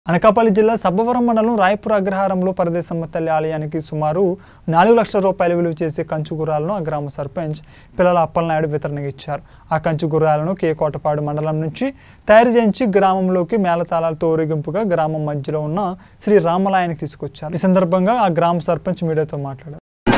అనకాపల్లి జిల్లా సబ్బవరం మండలం రాయపుర అగ్రహారంలో పరదేశమ్మ తల్లి ఆలయానికి సుమారు నాలుగు లక్షల రూపాయల విలువ చేసే కంచు గుర్రాలను ఆ గ్రామ సర్పంచ్ పిల్లల అప్పలనాయుడు వితరణగా ఇచ్చారు ఆ కంచు గుర్రాలను కేకోటపాడు మండలం నుంచి తయారు చేయించి గ్రామంలోకి మేళతాళాలతో ఊరేగింపుగా గ్రామం మధ్యలో ఉన్న శ్రీ రామలాయానికి తీసుకొచ్చారు ఈ సందర్భంగా ఆ గ్రామ సర్పంచ్ మీడియాతో మాట్లాడారు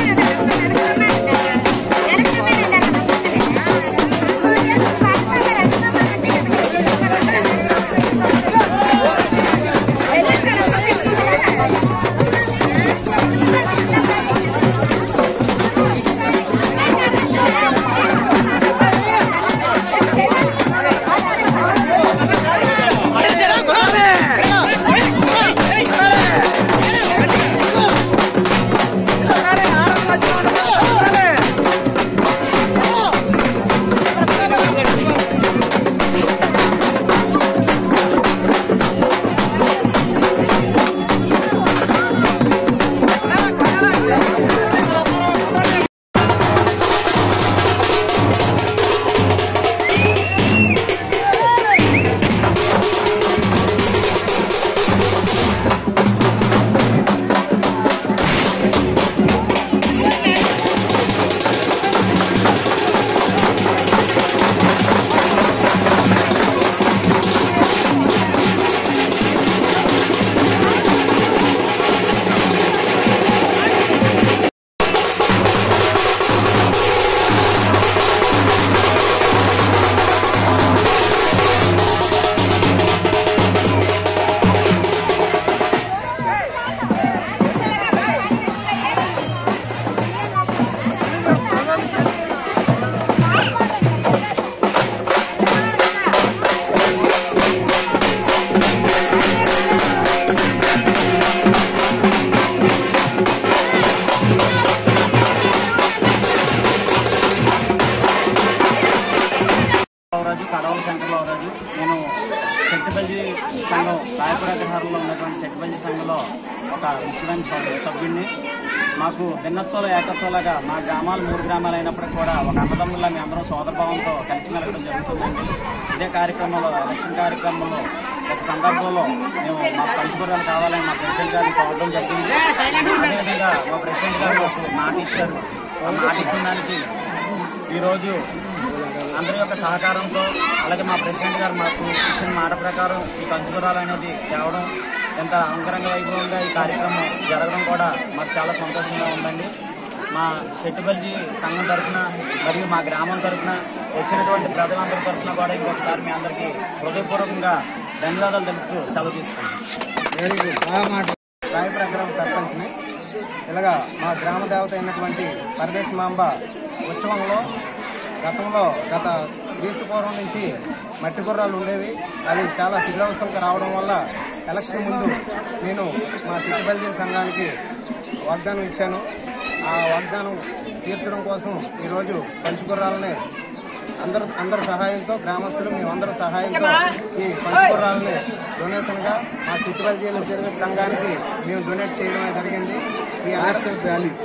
రాజు కడవల శంకరరావు నేను సెట్టుపల్లి సంఘం రాయపుర అగ్రహారంలో ఉన్నటువంటి సెట్టుపల్లి సంఘంలో ఒక ముఖ్యమైన సభ్యు- సభ్యుడిని మాకు భిన్నత్వంలో ఏకత్వంలాగా మా గ్రామాలు మూడు గ్రామాలు అయినప్పటికీ కూడా ఒక అన్నదమ్ముల్లా మీ అందరం సోదరభావంతో కలిసి మెలగడం జరుగుతుందండి ఇదే కార్యక్రమంలో ఎలక్షన్ కార్యక్రమంలో ఒక సందర్భంలో మేము మా పంచుకోవడానికి కావాలని మా ప్రెసిడెంట్ గారిని కోరడం జరిగింది అదేవిధంగా మా ప్రెసిడెంట్ గారు మాకు మాట ఇచ్చారు ఆ మాట ఇచ్చిన దానికి ఈరోజు అందరి యొక్క సహకారంతో అలాగే మా ప్రెసిడెంట్ గారు మాకు ఇచ్చిన మాట ప్రకారం ఈ కంచుకురాలు అనేది తేవడం ఎంత అంగరంగ వైభవంగా ఈ కార్యక్రమం జరగడం కూడా మాకు చాలా సంతోషంగా ఉందండి మా చెట్టుబల్జి సంఘం తరఫున మరియు మా గ్రామం తరఫున వచ్చినటువంటి ప్రజలందరి తరఫున కూడా ఇంకొకసారి మీ అందరికీ హృదయపూర్వకంగా ధన్యవాదాలు తెలుపుతూ సెలవు తీసుకుంటాం రాయప్రగ్రహం సర్పంచ్ని ఇలాగా మా గ్రామ దేవత అయినటువంటి పరదేశ మాంబ ఉత్సవంలో గతంలో గత క్రీస్తు పూర్వం నుంచి మట్టి గుర్రాలు ఉండేవి అవి చాలా శిథిలావస్థలకు రావడం వల్ల ఎలక్షన్ ముందు నేను మా సిట్టుబల్జీ సంఘానికి వాగ్దానం ఇచ్చాను ఆ వాగ్దానం తీర్చడం కోసం ఈరోజు పంచుగుర్రాలని అందరూ అందరి సహాయంతో గ్రామస్తులు మేమందరి సహాయంతో ఈ పంచుకుర్రాలని డొనేషన్ గా మా చిట్టుబల్జీల తిరుగు సంఘానికి మేము డొనేట్ చేయడం జరిగింది ఈ ర్యాలీ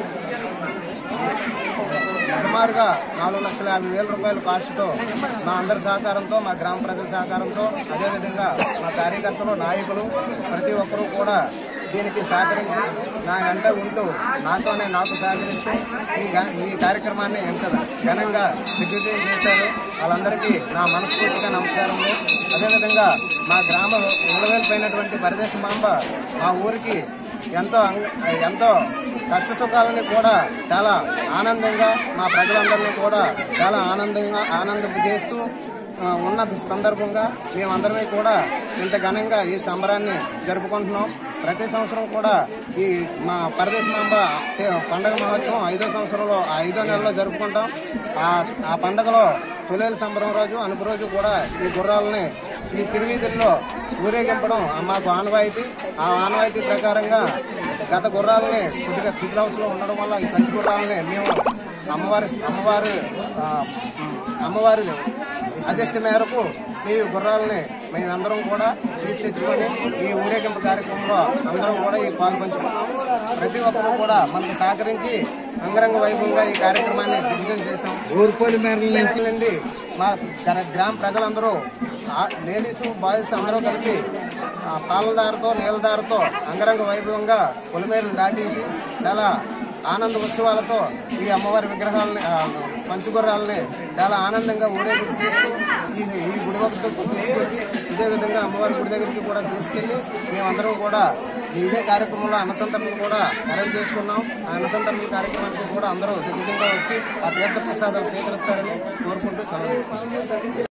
సుమారుగా నాలుగు లక్షల యాభై వేల రూపాయల కాస్ట్తో మా అందరి సహకారంతో మా గ్రామ ప్రజల సహకారంతో అదేవిధంగా మా కార్యకర్తలు నాయకులు ప్రతి ఒక్కరూ కూడా దీనికి సహకరించి నా వెంట ఉంటూ నాతోనే నాకు సహకరిస్తూ ఈ గా- ఈ కార్యక్రమాన్ని ఎంత ఘనంగా దిగ్విజయం చేశారు వాళ్ళందరికీ నా మనస్ఫూర్తిగా నమస్కారములు అదేవిధంగా మా గ్రామ నిలవేలిపోయినటువంటి పరదేశ మాంబ మా ఊరికి ఎంతో అంగ- ఎంతో కష్ట సుఖాలని కూడా చాలా ఆనందంగా మా ప్రజలందరినీ కూడా చాలా ఆనందంగా ఆనందం చేస్తూ ఆ, ఉన్న సందర్భంగా మేమందరమే కూడా ఇంత ఘనంగా ఈ సంబరాన్ని జరుపుకుంటున్నాం ప్రతి సంవత్సరం కూడా ఈ మా పరదేశమాంబ పండగ మహోత్సవం ఐదో సంవత్సరంలో ఆ ఐదో నెలలో జరుపుకుంటాం ఆ ఆ పండగలో తొలేలు సంబరం రోజు అనుపు రోజు కూడా ఈ గుర్రాలని ఈ తిరువీధుల్లో ఊరేగింపడం మాకు ఆనవాయితీ ఆ ఆనవాయితీ ప్రకారంగా గత గుర్రాలని కొద్దిగా సివిల్ హౌస్ లో ఉండడం వల్ల ఈ కంచి గుర్రాలని మేము అమ్మవారి అమ్మవారు ఆ, అమ్మవారి అధిష్ట మేరకు ఈ గుర్రాలని మేమందరం కూడా తీసి తెచ్చుకొని ఈ ఊరేగింపు కార్యక్రమంలో అందరం కూడా ఈ పాలు పంచుకున్నాం ప్రతి ఒక్కరూ కూడా మనకు సహకరించి అంగరంగ వైభవంగా ఈ కార్యక్రమాన్ని దిగ్విజయం చేశాం ఊరుకోలి మేరల నుంచి నుండి మా గ్ర- గ్రామ ప్రజలందరూ ఆ లేడీస్ బాయ్స్ అందరూ కలిపి ఆ పాలదారతో నీలదారతో అంగరంగ వైభవంగా పొలిమేరలు దాటించి చాలా ఆనంద ఉత్సవాలతో ఈ అమ్మవారి విగ్రహాలని ఆ, పంచుగుర్రాలని చాలా ఆనందంగా ఊరేగింపు చేస్తూ ఈ ఈ గుడి వద్దకు తీసుకొచ్చి ఇదే విధంగా అమ్మవారి గుడి దగ్గరికి కూడా తీసుకెళ్లి మేమందరం కూడా ఇదే కార్యక్రమంలో అన్నసంతరణ కూడా అరేంజ్ చేసుకున్నాం ఆ అన్నసంతరణ కార్యక్రమానికి కూడా అందరూ దిగ్గజంగా వచ్చి ఆ తీర్థ ప్రసాదాలు స్వీకరిస్తారని కోరుకుంటూ సెలవు తీసుకుంటాం